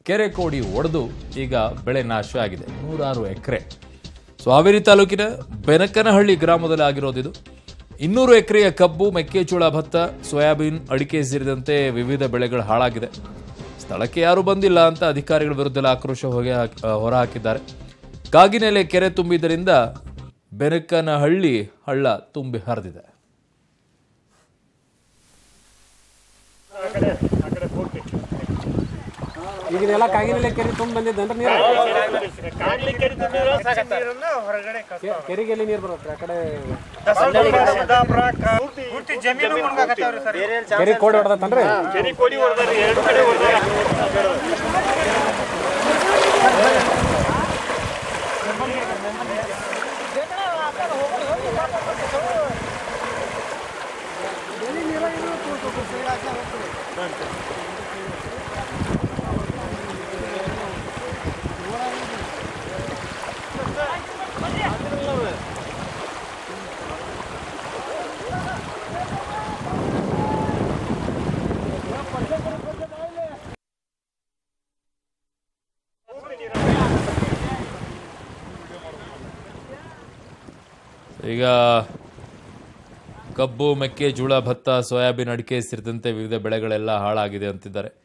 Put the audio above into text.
ಕೆರೆ ಕೋಡಿ ಒಡೆದು ಈಗ ಬೆಳೆ ನಾಶ ಆಗಿದೆ ನೂರಾರು ಎಕರೆ ಸೊ ಹಾವೇರಿ ತಾಲೂಕಿನ ಬೆನಕನಹಳ್ಳಿ ಗ್ರಾಮದಲ್ಲಿ ಆಗಿರೋದಿದು ಇನ್ನೂರು ಎಕರೆಯ ಕಬ್ಬು ಮೆಕ್ಕೆಜೋಳ ಭತ್ತ ಸೋಯಾಬೀನ್ ಅಡಿಕೆ ಸೇರಿದಂತೆ ವಿವಿಧ ಬೆಳೆಗಳು ಹಾಳಾಗಿದೆ ಸ್ಥಳಕ್ಕೆ ಯಾರೂ ಬಂದಿಲ್ಲ ಅಂತ ಅಧಿಕಾರಿಗಳ ವಿರುದ್ಧ ಆಕ್ರೋಶ ಹೊಗೆ ಹಾಕಿ- ಆ, ಹೊರಹಾಕಿದ್ದಾರೆ ಕಾಗಿನೆಲೆ ಕೆರೆ ತುಂಬಿದ್ದರಿಂದ ಬೆನಕನಹಳ್ಳಿ ಹಳ್ಳ ತುಂಬಿ ಹರಿದಿದೆ ಈಗ ಇದೆಲ್ಲ ಕಾಗಿನೆಲೆ ಕೆರೆ ತುಂಬ ಬಂದಿದ್ದೇನ್ರಿ ನೀರು ಕೆ- ಕೆರೆಗೆ ಎಲ್ಲಿ ನೀರು ಬರುತ್ತೆ ಆ ಕಡೆ ಪೂರ್ತಿ ಜಮೀನು ಮುಳುಗಾಕತ್ತಾವ್ರಿ ಸರ್ ಕೆರೆ ಕೋಡಿ ಹೊಡೆದತ್ತನ್ರಿ ಕೆರಿ ಕೊಡಿ ಹೊಡೆದ್ರಿ ಎರಡು ಕಡೆ ಹೊಡೆದ್ರಿ ಈಗ ಕಬ್ಬು ಮೆಕ್ಕೆಜೋಳ ಭತ್ತ ಸೋಯಾಬೀನ್ ಅಡಿಕೆ ಸೇರಿದಂತೆ ವಿವಿಧ ಬೆಳೆಗಳೆಲ್ಲ ಹಾಳಾಗಿದೆ ಅಂತಿದ್ದಾರೆ